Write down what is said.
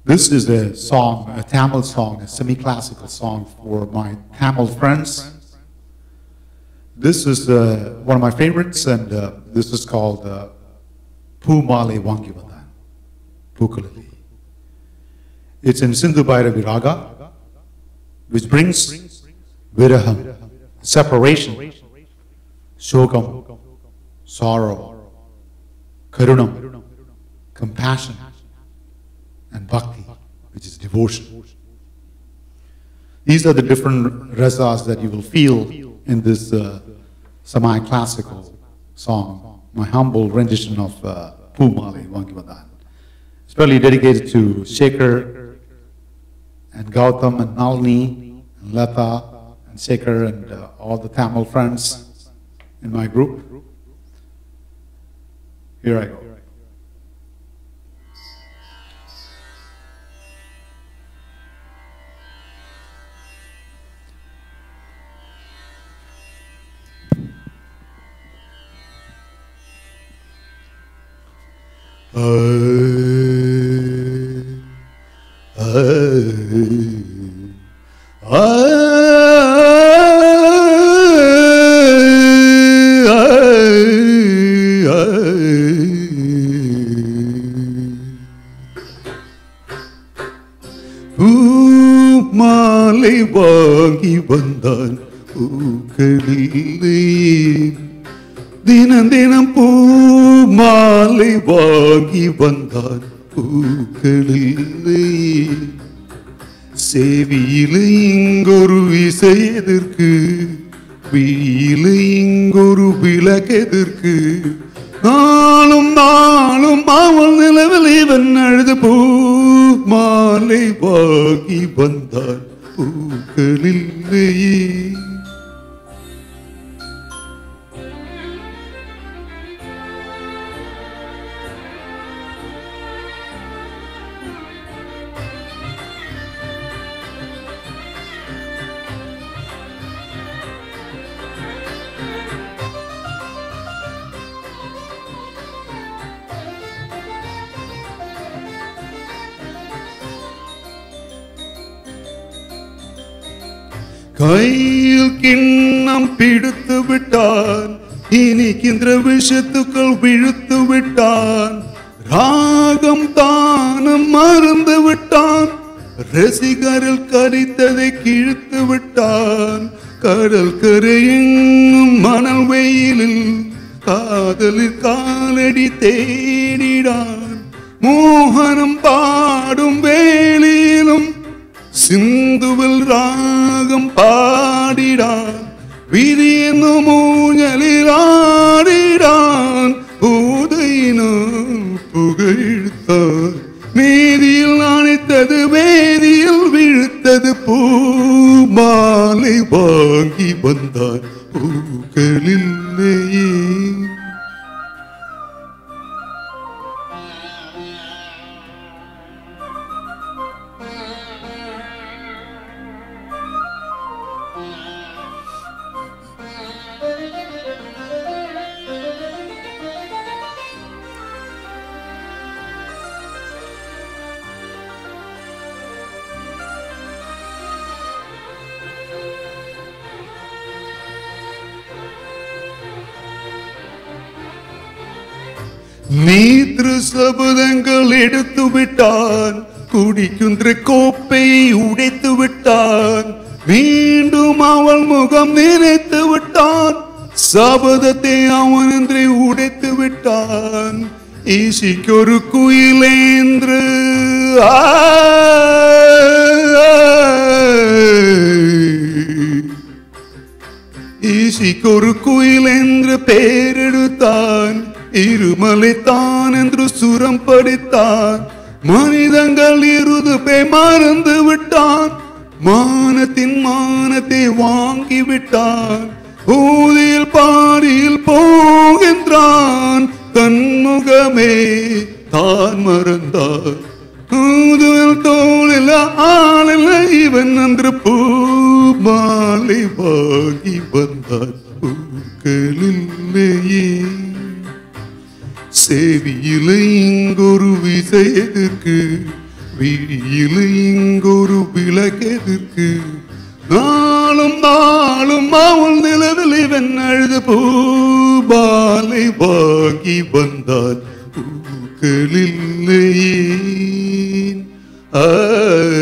This is a song, a Tamil song, a semi-classical song for my Tamil friends. This is uh, one of my favorites, and uh, this is called uh, Pumale Vangivadan, Pukalali. It's in Sindhu Bhairavi Raga, which brings viraham, separation, shokam, sorrow, karunam, compassion, and bhakti, which is devotion. These are the different rasas that you will feel in this uh, semi-classical song, my humble rendition of uh, Pumali Vangivadan. It's probably dedicated to Shekhar and Gautam and Nalini and Lata and Shekhar and uh, all the Tamil friends in my group. Here I go. மாலை வாங்கி வந்தான் பூக்களிலே தினம் தினம் பூ மாலை வாங்கி வந்தான் பூக்களிலே செவியிலே இங்கொரு இசை எதற்கு வீயிலே இங்கொரு விளக்கெதற்கு நாளும் நாளும் அவள் நிலவில் இவன் அழுது பூ மாலை வாங்கி வந்தான் பூக்களில்லையே கையில் கிண்ணம் பிடித்து விட்டான் இனிக்கின்ற விஷத்துக்கள் விழுத்து விட்டான் ராகம் தானம் மறந்து விட்டான் ரசிகரில் கரித்ததை கிழித்து விட்டான் கடல் கரையெங்கும் மணல் வெயிலில் காதலில் காலடி தேடிடான் மோகனம் பாடும் வேலியிலும் சிந்துவில் ராகம் பாடிடான் விரியன்னு மூஞ்சலில் ஆடிடான் பூதையினும் புகழ்த்தான் மேதியில் அணைத்தது வேதியில் விழுத்தது பூ மாலை வாங்கி வந்தான் பூக்களில்லையே நீத்ரு சபதங்கள் எடுத்து விட்டான் குடிக்கின்ற கோப்பையை உடைத்து விட்டான் மீண்டும் அவள் முகம் நினைத்து விட்டான் சபதத்தை அவன் என்று உடைத்து விட்டான் ஈசிக்கொரு குயிலேன்று ஈசிக்கொரு குயில் என்று பெயரெடுத்தான் இருமலை தான் என்று சுரம் படித்தான் மனிதங்கள் இருது பே மறந்து விட்டான் மானத்தின் மானத்தை வாங்கி விட்டான் ஊதியில் பாடியில் போகின்றான் தன்முகமே தான் மறந்தான் ஊதுவில் தோளில் ஆளில் இவன் அன்று பூ மாலை வாங்கி வந்தான் பூக்களில்லையே செவியில இங்கொரு விசை எதற்கு விழியில் இங்கொரு விளக்கெதிர்க்கு நாளும் நாளும் அவள் நிலவில் இவன் அழுது பூபாலை வாங்கி வந்தால் பூக்களில்லையே ஆ